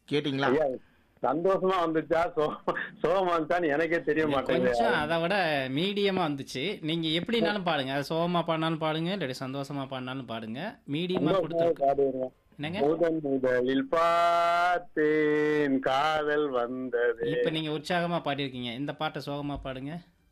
கேட்டிங்களா ஐயா சந்தோஷமா வந்துச்சா சோ சோகமா வந்துச்சான்னு எனக்கே தெரிய மாட்டேங்குது கொஞ்சம் அதை விட மீடியமா வந்துச்சு நீங்க எப்படினாலும் பாடுங்க அது சோகமா பாடினாலும் பாடுங்க இல்லாட்டி சந்தோஷமா பாடினாலும் பாடுங்க மீடியமா கொடுத்துருக்கு பாடுங்க என்னங்க முதன் முதலில் பார்த்தேன் காதல் வந்தது இப்ப நீங்க உற்சாகமா பாடியிருக்கீங்க இந்த பாட்டை சோகமா பாடுங்க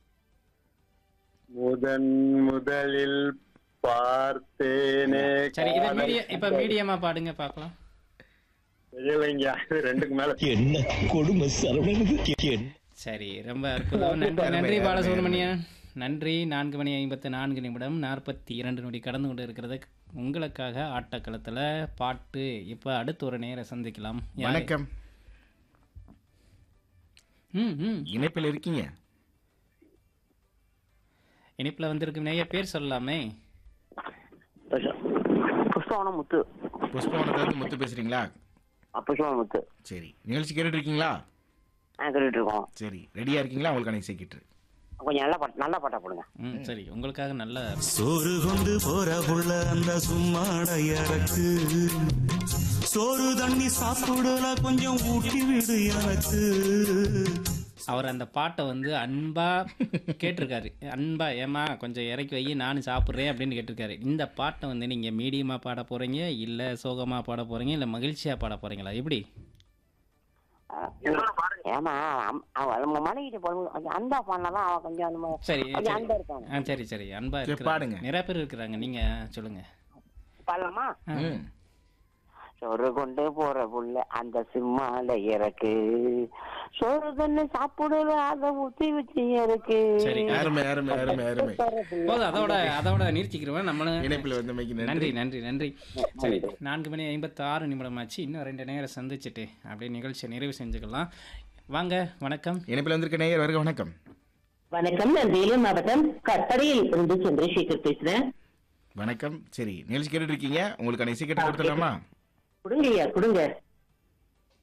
முதன் முதலில் பார்த்தேனே சரி இது காதல் மீடியம் இப்ப மீடியமா பாடுங்க பார்க்கலாம் தெரியலைங்க இது ரெண்டுக்கு மேல என்ன கொடுமை சரவணனுக்கு என்ன சரி ரொம்ப அற்புதம் நன்றி நன்றி பாலசுப்ரமணியன் நன்றி நான்கு மணி ஐம்பத்து நான்கு நிமிடம் நாற்பத்தி இரண்டு நொடி கடந்து கொண்டு இருக்கிறது உங்களுக்காக ஆட்டக்களத்தில் பாட்டு இப்போ அடுத்து ஒரு நேரம் சந்திக்கலாம் யாரு? வணக்கம் ம் ம் இணைப்பில் இருக்கீங்க இனிப்பில் வந்திருக்கும் நிறைய பேர் சொல்லலாமே புஷ்பவனம் முத்து புஷ்பவனத்துலேருந்து முத்து பேசுறீங்களா புஷ்பவனம் முத்து சரி நிகழ்ச்சி கேட்டுட்டு இருக்கீங்களா ஆ கேட்டுட்டு இருக்கோம் சரி ரெடியா இருக்கீங்களா உங்களுக்கான இசை கேட்டு கொஞ்சம் நல்ல பாட்டு நல்ல பாட்டா போடுங்க ம் சரி உங்களுக்காக நல்ல சோறு கொண்டு போற புள்ள அந்த சும்மாட இறக்கு சோறு தண்ணி சாப்பிடல கொஞ்சம் ஊட்டி விடு எனக்கு அவர் அந்த பாட்டை வந்து அன்பா கேட்டிருக்காரு அன்பா ஏமா கொஞ்சம் இறக்கி வை நானும் சாப்பிட்றேன் அப்படின்னு கேட்டிருக்காரு இந்த பாட்டை வந்து நீங்கள் மீடியமாக பாட போகிறீங்க இல்லை சோகமாக பாட போகிறீங்க இல்லை மகிழ்ச்சியாக பாட போகிறீங்களா எப்படி ஏமா நம்ம மனைவிட்டு போடும்போது கொஞ்சம் அன்பா பண்ணாதான் அவன் கொஞ்சம் அந்த மாதிரி சரி கொஞ்சம் சரி அன்பா இருப்பாங்க ஆ சரி சரி அன்பா சரி, இருக்கிறாங்க பாடுங்க. நிறைய பேர் இருக்கிறாங்க நீங்கள் சொல்லுங்கள் பாடலாமா ம் சோறு கொண்டு போற புள்ள அந்த சிம்மால இறக்கு சோறு தண்ணி சாப்பிடல அதை ஊத்தி வச்சு இறக்கு சரி அருமை அருமை அருமை அருமை போதும் அதோட அதோட நிறுத்திக்கிறோம் நம்மளும் இணைப்பில் வந்தமைக்கு நன்றி நன்றி நன்றி நன்றி சரி நான்கு மணி ஐம்பத்தி ஆறு நிமிடம் ஆச்சு இன்னும் ரெண்டு நேரம் சந்திச்சுட்டு அப்படியே நிகழ்ச்சியை நிறைவு செஞ்சுக்கலாம் வாங்க வணக்கம் இணைப்பில் வந்திருக்க நேயர் வருக வணக்கம் வணக்கம் நான் வேலூர் மாவட்டம் கட்டடையில் இருந்து சந்திரசேகர் பேசுறேன் வணக்கம் சரி நிகழ்ச்சி கேட்டுட்டு இருக்கீங்க உங்களுக்கான இசை கேட்டு கொடுத்துடலாமா கொடுங்கய்யா கொடுங்க